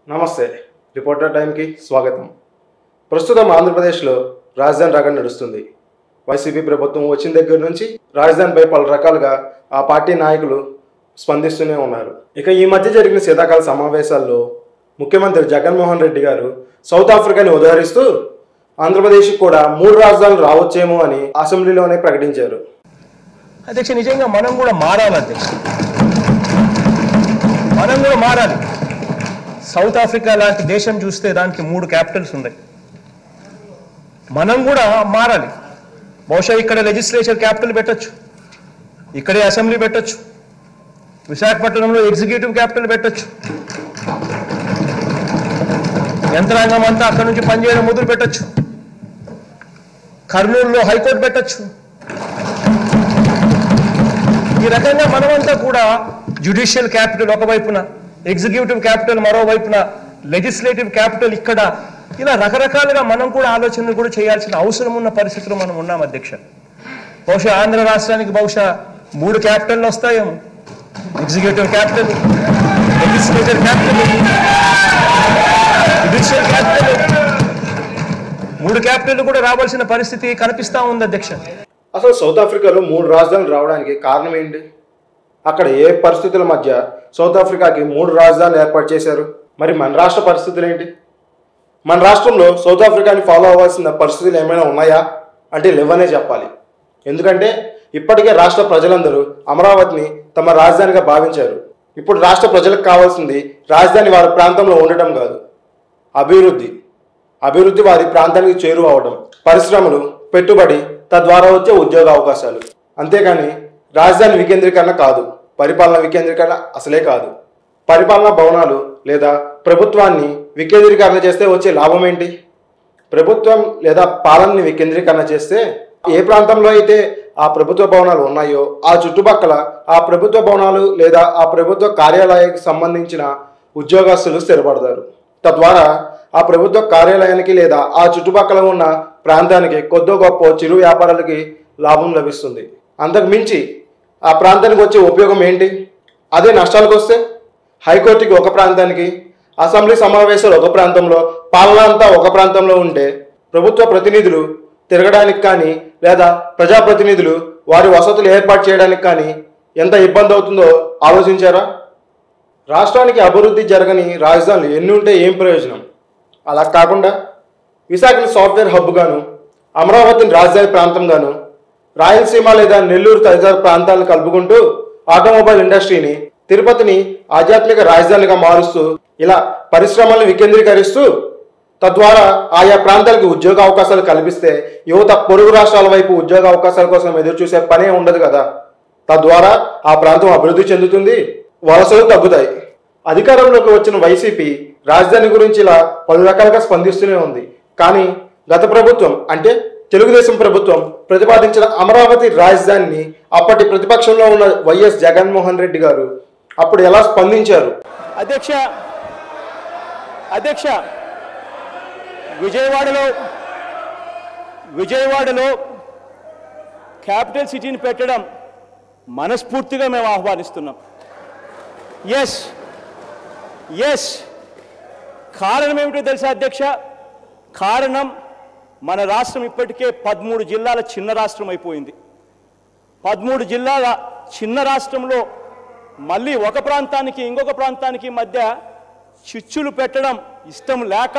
నమస్తే రిపోర్టర్ టైంకి స్వాగతం ప్రస్తుతం ఆంధ్రప్రదేశ్లో రాజధాని రగడ నడుస్తుంది వైసీపీ ప్రభుత్వం వచ్చిన దగ్గర నుంచి రాజధానిపై పలు రకాలుగా ఆ పార్టీ నాయకులు స్పందిస్తూనే ఉన్నారు ఇక ఈ మధ్య జరిగిన శీతాకాల సమావేశాల్లో ముఖ్యమంత్రి జగన్మోహన్ రెడ్డి గారు సౌత్ ఆఫ్రికాని ఉదాహరిస్తూ ఆంధ్రప్రదేశ్కి కూడా మూడు రాజధానులు రావచ్చేమో అని అసెంబ్లీలోనే ప్రకటించారు అధ్యక్ష నిజంగా మనం కూడా మారాలి అధ్యక్ష మనం కూడా మారాలి సౌత్ ఆఫ్రికా లాంటి దేశం చూస్తే దానికి మూడు క్యాపిటల్స్ ఉన్నాయి మనం కూడా మారాలి బహుశా ఇక్కడ లెజిస్లేచర్ క్యాపిటల్ పెట్టొచ్చు ఇక్కడే అసెంబ్లీ పెట్టొచ్చు విశాఖపట్నంలో ఎగ్జిక్యూటివ్ క్యాపిటల్ పెట్టొచ్చు యంత్రాంగం అంతా అక్కడ నుంచి పనిచేయడం మొదలు పెట్టొచ్చు కర్నూలులో హైకోర్టు పెట్టొచ్చు ఈ రకంగా మనమంతా కూడా జ్యుడిషియల్ క్యాపిటల్ ఒకవైపున ఎగ్జిక్యూటివ్ క్యాపిటల్ మరోవైపున లెజిస్లేటివ్ క్యాపిటల్ ఇక్కడ ఇలా రకరకాలుగా మనం కూడా ఆలోచనలు కూడా చేయాల్సిన అవసరం ఉన్న పరిస్థితిలో మనం ఉన్నాం అధ్యక్ష బహుశా ఆంధ్ర రాష్ట్రానికి బహుశా మూడు క్యాపిటల్ వస్తాయేమో executive capital legislative capital judicial capital మూడు క్యాపిటల్ కూడా రావాల్సిన పరిస్థితి కనిపిస్తా ఉంది అధ్యక్ష అసలు సౌత్ ఆఫ్రికాలో మూడు రాజధానులు రావడానికి కారణం ఏంటి అక్కడ ఏ పరిస్థితుల మధ్య సౌత్ ఆఫ్రికాకి మూడు రాజధానులు ఏర్పాటు చేశారు మరి మన రాష్ట్ర పరిస్థితులు ఏంటి మన రాష్ట్రంలో సౌత్ ఆఫ్రికాని ఫాలో అవ్వాల్సిన పరిస్థితులు ఏమైనా ఉన్నాయా అంటే లేవనే చెప్పాలి ఎందుకంటే ఇప్పటికే రాష్ట్ర ప్రజలందరూ అమరావతిని తమ రాజధానిగా భావించారు ఇప్పుడు రాష్ట్ర ప్రజలకు కావాల్సింది రాజధాని వారి ప్రాంతంలో ఉండటం కాదు అభివృద్ధి అభివృద్ధి వారి ప్రాంతానికి చేరువవడం పరిశ్రమలు పెట్టుబడి తద్వారా వచ్చే ఉద్యోగ అవకాశాలు అంతేకాని రాజధాని వికేంద్రీకరణ కాదు పరిపాలన వికేంద్రీకరణ అసలే కాదు పరిపాలనా భవనాలు లేదా ప్రభుత్వాన్ని వికేంద్రీకరణ చేస్తే వచ్చే లాభం ఏంటి ప్రభుత్వం లేదా పాలనని వికేంద్రీకరణ చేస్తే ఏ ప్రాంతంలో అయితే ఆ ప్రభుత్వ భవనాలు ఉన్నాయో ఆ చుట్టుపక్కల ఆ ప్రభుత్వ భవనాలు లేదా ఆ ప్రభుత్వ కార్యాలయానికి సంబంధించిన ఉద్యోగస్తులు స్థిరపడతారు తద్వారా ఆ ప్రభుత్వ కార్యాలయానికి లేదా ఆ చుట్టుపక్కల ఉన్న ప్రాంతానికి కొద్దో గొప్ప చిరు వ్యాపారాలకి లాభం లభిస్తుంది అంతకు మించి ఆ ప్రాంతానికి వచ్చే ఉపయోగం ఏంటి అదే నష్టాలకు వస్తే హైకోర్టుకి ఒక ప్రాంతానికి అసెంబ్లీ సమావేశాలు ఒక ప్రాంతంలో పాలన అంతా ఒక ప్రాంతంలో ఉంటే ప్రభుత్వ ప్రతినిధులు తిరగడానికి కానీ లేదా ప్రజాప్రతినిధులు వారి వసతులు ఏర్పాటు చేయడానికి కానీ ఎంత ఇబ్బంది అవుతుందో ఆలోచించారా రాష్ట్రానికి అభివృద్ధి జరగని రాజధానులు ఎన్ని ఉంటే ఏం ప్రయోజనం అలా కాకుండా విశాఖని సాఫ్ట్వేర్ హబ్గాను అమరావతిని రాజధాని ప్రాంతంగాను రాయలసీమ లేదా నెల్లూరు తదితర ప్రాంతాలను కలుపుకుంటూ ఆటోమొబైల్ ఇండస్ట్రీని తిరుపతిని ఆధ్యాత్మిక రాజధానిగా మారుస్తూ ఇలా పరిశ్రమలను వికేంద్రీకరిస్తూ తద్వారా ఆయా ప్రాంతాలకు ఉద్యోగ అవకాశాలు కల్పిస్తే యువత పొరుగు రాష్ట్రాల వైపు ఉద్యోగ అవకాశాల కోసం ఎదురు చూసే పనే ఉండదు కదా తద్వారా ఆ ప్రాంతం అభివృద్ధి చెందుతుంది వలసలు తగ్గుతాయి అధికారంలోకి వచ్చిన వైసీపీ రాజధాని గురించి ఇలా పలు రకాలుగా స్పందిస్తూనే ఉంది కానీ గత ప్రభుత్వం అంటే తెలుగుదేశం ప్రభుత్వం ప్రతిపాదించిన అమరావతి రాజధానిని అప్పటి ప్రతిపక్షంలో ఉన్న వైఎస్ జగన్మోహన్ రెడ్డి గారు అప్పుడు ఎలా స్పందించారు అధ్యక్ష అధ్యక్ష విజయవాడలో విజయవాడలో క్యాపిటల్ సిటీని పెట్టడం మనస్ఫూర్తిగా మేము ఆహ్వానిస్తున్నాం ఎస్ ఎస్ కారణం ఏమిటో తెలుసా అధ్యక్ష కారణం మన రాష్ట్రం ఇప్పటికే పదమూడు జిల్లాల చిన్న రాష్ట్రం అయిపోయింది పదమూడు జిల్లాల చిన్న రాష్ట్రంలో మళ్ళీ ఒక ప్రాంతానికి ఇంకొక ప్రాంతానికి మధ్య చిచ్చులు పెట్టడం ఇష్టం లేక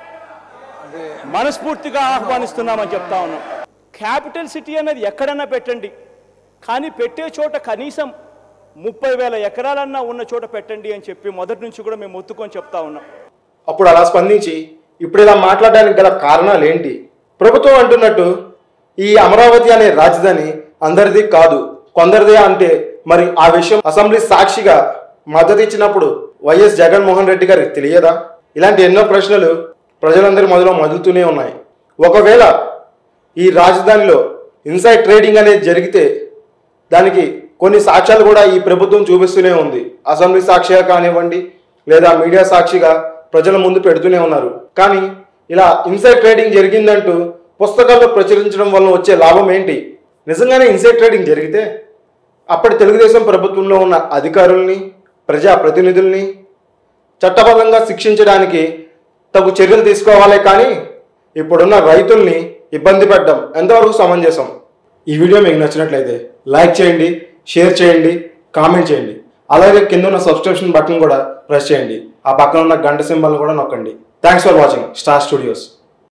మనస్ఫూర్తిగా ఆహ్వానిస్తున్నామని చెప్తా ఉన్నాం క్యాపిటల్ సిటీ అనేది ఎక్కడన్నా పెట్టండి కానీ పెట్టే చోట కనీసం ముప్పై వేల ఎకరాలన్నా ఉన్న చోట పెట్టండి అని చెప్పి మొదటి నుంచి కూడా మేము మొత్తుకొని చెప్తా ఉన్నాం అప్పుడు అలా స్పందించి ఇప్పుడు ఇలా మాట్లాడడానికి గల కారణాలు ఏంటి ప్రభుత్వం అంటున్నట్టు ఈ అమరావతి అనే రాజధాని అందరిది కాదు కొందరిదే అంటే మరి ఆ విషయం అసెంబ్లీ సాక్షిగా మద్దతు ఇచ్చినప్పుడు వైఎస్ జగన్మోహన్ రెడ్డి గారికి తెలియదా ఇలాంటి ఎన్నో ప్రశ్నలు ప్రజలందరి మొదలో మొదలుతూనే ఉన్నాయి ఒకవేళ ఈ రాజధానిలో ఇన్సైడ్ ట్రేడింగ్ అనేది జరిగితే దానికి కొన్ని సాక్ష్యాలు కూడా ఈ ప్రభుత్వం చూపిస్తూనే ఉంది అసెంబ్లీ సాక్షిగా కానివ్వండి లేదా మీడియా సాక్షిగా ప్రజల ముందు పెడుతూనే ఉన్నారు కానీ ఇలా ఇన్సైడ్ ట్రేడింగ్ జరిగిందంటూ పుస్తకాల్లో ప్రచురించడం వల్ల వచ్చే లాభం ఏంటి నిజంగానే ఇన్సైడ్ ట్రేడింగ్ జరిగితే అప్పటి తెలుగుదేశం ప్రభుత్వంలో ఉన్న అధికారుల్ని ప్రజా ప్రతినిధుల్ని చట్టబద్ధంగా శిక్షించడానికి తగు చర్యలు తీసుకోవాలే కానీ ఇప్పుడున్న రైతుల్ని ఇబ్బంది పెట్టడం ఎంతవరకు సమంజసం ఈ వీడియో మీకు నచ్చినట్లయితే లైక్ చేయండి షేర్ చేయండి కామెంట్ చేయండి అలాగే కింద ఉన్న సబ్స్క్రిప్షన్ బటన్ కూడా ప్రెస్ చేయండి ఆ పక్కన ఉన్న గంట సింబల్ కూడా నొక్కండి thanks for watching Star studios